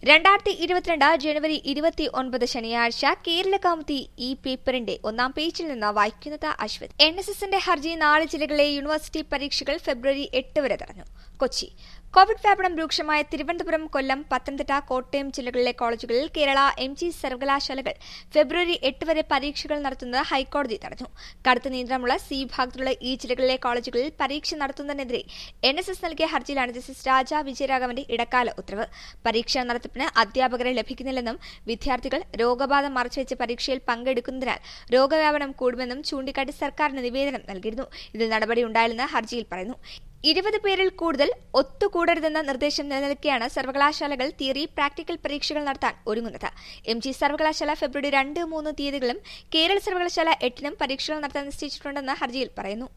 രണ്ടായിരത്തി ഇരുപത്തിരണ്ട് ജനുവരി ഇരുപത്തി ഒൻപത് ശനിയാഴ്ച കേരള കൗമുദി ഈ പേപ്പറിന്റെ ഒന്നാം പേജിൽ നിന്ന് വായിക്കുന്നത് അശ്വത് എൻ എസ് എസിന്റെ ഹർജി നാല് ജില്ലകളിലെ യൂണിവേഴ്സിറ്റി പരീക്ഷകൾ ഫെബ്രുവരി എട്ട് വരെ തടഞ്ഞു കൊച്ചി കോവിഡ് വ്യാപനം രൂക്ഷമായ തിരുവനന്തപുരം കൊല്ലം പത്തനംതിട്ട കോട്ടയം ജില്ലകളിലെ കോളേജുകളിൽ കേരള എം ജി സർവകലാശാലകൾ ഫെബ്രുവരി എട്ട് വരെ പരീക്ഷകൾ നടത്തുന്നത് ഹൈക്കോടതി തടഞ്ഞു കടുത്ത നിയന്ത്രണമുള്ള സി വിഭാഗത്തിലുള്ള ഈ ജില്ലകളിലെ കോളേജുകളിൽ പരീക്ഷ നടത്തുന്നതിനെതിരെ എൻ എസ് എസ് നൽകിയ ഹർജിയിലാണ് ജസ്റ്റിസ് രാജ വിജയരാഘവന്റെ ഇടക്കാല ഉത്തരവ് പരീക്ഷ നടത്തിപ്പിന് അധ്യാപകരെ ലഭിക്കുന്നില്ലെന്നും വിദ്യാർത്ഥികൾ രോഗബാധ മറച്ചുവെച്ച് പരീക്ഷയിൽ പങ്കെടുക്കുന്നതിനാൽ രോഗവ്യാപനം കൂടുമെന്നും ചൂണ്ടിക്കാട്ടി സർക്കാരിന് നിവേദനം നൽകിയിരുന്നു ഇതിൽ നടപടിയുണ്ടായില്ലെന്ന് ഹർജിയിൽ പറയുന്നു ഇരുപത് പേരിൽ കൂടുതൽ ഒത്തുകൂടരുതെന്ന നിർദ്ദേശം നിലനിൽക്കെയാണ് സർവകലാശാലകൾ തിയറി പ്രാക്ടിക്കൽ പരീക്ഷകൾ നടത്താൻ ഒരുങ്ങുന്നത് എം ജി സർവകലാശാല ഫെബ്രുവരി രണ്ട് മൂന്ന് തീയതികളും കേരള സർവകലാശാല എട്ടിനും പരീക്ഷകൾ നടത്താൻ നിശ്ചയിച്ചിട്ടുണ്ടെന്ന് ഹർജിയിൽ പറയുന്നു